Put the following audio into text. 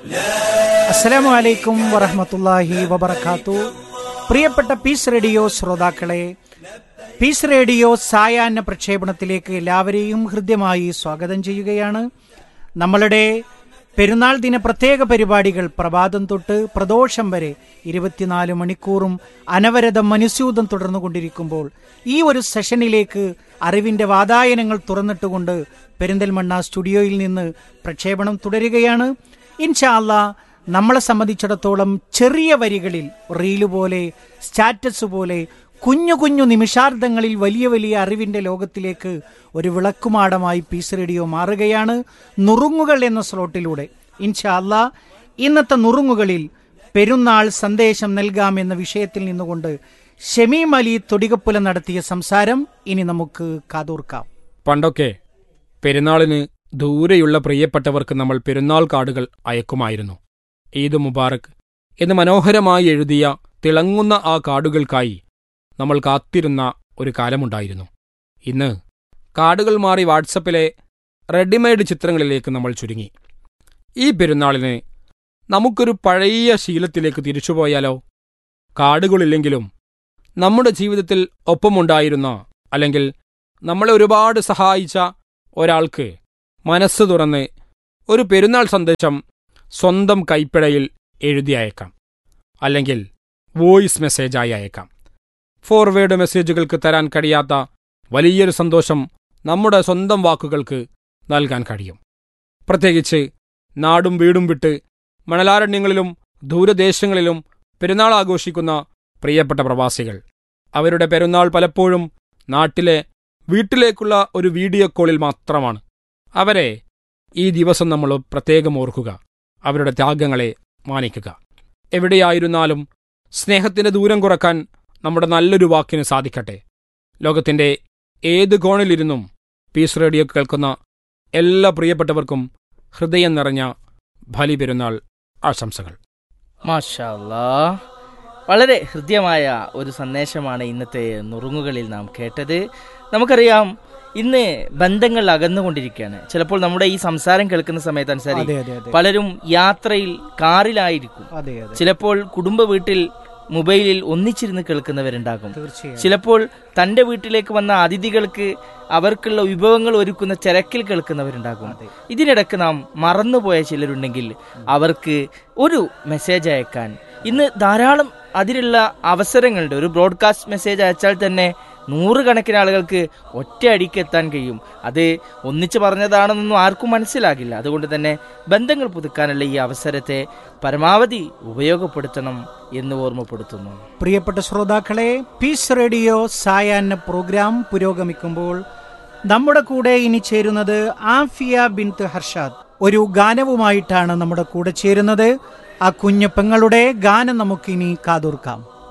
അസ്സലാമു അലൈക്കും വറഹമത്തല്ലാഹി വബർക്കാത്തു പ്രിയപ്പെട്ട പീസ് റേഡിയോ ശ്രോതാക്കളെ പീസ് റേഡിയോ സായാഹ്ന പ്രക്ഷേപണത്തിലേക്ക് എല്ലാവരെയും ഹൃദ്യമായി സ്വാഗതം ചെയ്യുകയാണ് നമ്മളുടെ പെരുന്നാൾ ദിന പ്രത്യേക പരിപാടികൾ പ്രഭാതം തൊട്ട് പ്രദോഷം വരെ ഇരുപത്തിനാല് മണിക്കൂറും അനവരതം മനുസ്യൂതം തുടർന്നുകൊണ്ടിരിക്കുമ്പോൾ ഈ ഒരു സെഷനിലേക്ക് അറിവിന്റെ വാതായനങ്ങൾ തുറന്നിട്ടുകൊണ്ട് പെരിന്തൽമണ്ണ സ്റ്റുഡിയോയിൽ നിന്ന് പ്രക്ഷേപണം തുടരുകയാണ് ഇൻഷാ അല്ലാ നമ്മളെ സംബന്ധിച്ചിടത്തോളം ചെറിയ വരികളിൽ റീല് പോലെ സ്റ്റാറ്റസ് പോലെ കുഞ്ഞു കുഞ്ഞു നിമിഷാർദ്ധങ്ങളിൽ വലിയ വലിയ അറിവിന്റെ ലോകത്തിലേക്ക് ഒരു വിളക്കുമാടമായി പീസ് റേഡിയോ മാറുകയാണ് നുറുങ്ങുകൾ എന്ന സ്ലോട്ടിലൂടെ ഇൻഷാ അല്ലാ ഇന്നത്തെ നുറുങ്ങുകളിൽ പെരുന്നാൾ സന്ദേശം നൽകാം എന്ന വിഷയത്തിൽ നിന്നുകൊണ്ട് ഷമീം അലി തൊടികപ്പുല നടത്തിയ സംസാരം ഇനി നമുക്ക് കാതോർക്കാം പണ്ടൊക്കെ പെരുന്നാളിന് ദൂരെയുള്ള പ്രിയപ്പെട്ടവർക്ക് നമ്മൾ പെരുന്നാൾ കാർഡുകൾ അയക്കുമായിരുന്നു ഈദ് മുബാറക് എന്ന് മനോഹരമായി എഴുതിയ തിളങ്ങുന്ന ആ കാർഡുകൾക്കായി നമ്മൾ കാത്തിരുന്ന ഒരു കാലമുണ്ടായിരുന്നു ഇന്ന് കാർഡുകൾ മാറി വാട്സപ്പിലെ റെഡിമെയ്ഡ് ചിത്രങ്ങളിലേക്ക് നമ്മൾ ചുരുങ്ങി ഈ പെരുന്നാളിന് നമുക്കൊരു പഴയ ശീലത്തിലേക്ക് തിരിച്ചുപോയാലോ കാർഡുകളില്ലെങ്കിലും നമ്മുടെ ജീവിതത്തിൽ ഒപ്പമുണ്ടായിരുന്ന അല്ലെങ്കിൽ നമ്മളെ ഒരുപാട് സഹായിച്ച ഒരാൾക്ക് മനസ്സ് തുറന്ന് ഒരു പെരുന്നാൾ സന്ദേശം സ്വന്തം കൈപ്പിഴയിൽ എഴുതി അയക്കാം അല്ലെങ്കിൽ വോയിസ് മെസ്സേജായി അയക്കാം ഫോർവേഡ് മെസ്സേജുകൾക്ക് തരാൻ കഴിയാത്ത വലിയൊരു സന്തോഷം നമ്മുടെ സ്വന്തം വാക്കുകൾക്ക് നൽകാൻ കഴിയും പ്രത്യേകിച്ച് നാടും വീടും വിട്ട് മണലാരണ്യങ്ങളിലും ദൂരദേശങ്ങളിലും പെരുന്നാൾ ആഘോഷിക്കുന്ന പ്രിയപ്പെട്ട പ്രവാസികൾ അവരുടെ പെരുന്നാൾ പലപ്പോഴും നാട്ടിലെ വീട്ടിലേക്കുള്ള ഒരു വീഡിയോ കോളിൽ മാത്രമാണ് അവരെ ഈ ദിവസം നമ്മൾ പ്രത്യേകം ഓർക്കുക അവരുടെ ത്യാഗങ്ങളെ മാനിക്കുക എവിടെയായിരുന്നാലും സ്നേഹത്തിന്റെ ദൂരം കുറക്കാൻ നമ്മുടെ നല്ലൊരു വാക്കിന് സാധിക്കട്ടെ ലോകത്തിന്റെ ഏത് കോണിലിരുന്നും പീസ് റേഡിയോ കേൾക്കുന്ന എല്ലാ പ്രിയപ്പെട്ടവർക്കും ഹൃദയം നിറഞ്ഞ ബലി പെരുന്നാൾ ആശംസകൾ മാഷാ അല്ലാ. വളരെ ഹൃദ്യമായ ഒരു സന്ദേശമാണ് ഇന്നത്തെ നുറുങ്ങുകളിൽ നാം കേട്ടത് നമുക്കറിയാം ഇന്ന് ബന്ധങ്ങൾ അകന്നുകൊണ്ടിരിക്കുകയാണ് ചിലപ്പോൾ നമ്മുടെ ഈ സംസാരം കേൾക്കുന്ന സമയത്ത് അതെ അനുസരിച്ച് അതെ അതെ പലരും യാത്രയിൽ കാറിലായിരിക്കും അതെ അതെ ചിലപ്പോൾ കുടുംബ വീട്ടിൽ മൊബൈലിൽ ഒന്നിച്ചിരുന്ന് കേൾക്കുന്നവരുണ്ടാകും തീർച്ചയായും ചിലപ്പോൾ തന്റെ വീട്ടിലേക്ക് വന്ന അതിഥികൾക്ക് അവർക്കുള്ള വിഭവങ്ങൾ ഒരുക്കുന്ന തിരക്കിൽ കേൾക്കുന്നവരുണ്ടാകും അതെ. ഇതിനിടക്ക് നാം മറന്നുപോയ ചിലരുണ്ടെങ്കിൽ അവർക്ക് ഒരു മെസ്സേജ് അയക്കാൻ ഇന്ന് ധാരാളം അതിനുള്ള അവസരങ്ങളുണ്ട് ഒരു ബ്രോഡ്കാസ്റ്റ് മെസ്സേജ് അയച്ചാൽ തന്നെ നൂറുകണക്കിന് ആളുകൾക്ക് ഒറ്റയടിക്ക് എത്താൻ കഴിയും അത് ഒന്നിച്ച് പറഞ്ഞതാണെന്നൊന്നും ആർക്കും മനസ്സിലാകില്ല അതുകൊണ്ട് തന്നെ ബന്ധങ്ങൾ പുതുക്കാനുള്ള ഈ അവസരത്തെ പരമാവധി ഉപയോഗപ്പെടുത്തണം എന്ന് ഓർമ്മപ്പെടുത്തുന്നു പ്രിയപ്പെട്ട ശ്രോതാക്കളെ പീസ് റേഡിയോ സായാഹ്ന പ്രോഗ്രാം പുരോഗമിക്കുമ്പോൾ നമ്മുടെ കൂടെ ഇനി ചേരുന്നത് ആഫിയ ബിൻത്ത് ഹർഷാദ് ഒരു ഗാനവുമായിട്ടാണ് നമ്മുടെ കൂടെ ചേരുന്നത് ആ കുഞ്ഞു പെങ്ങളുടെ ഗാനം നമുക്കിനി കാതോർക്കാം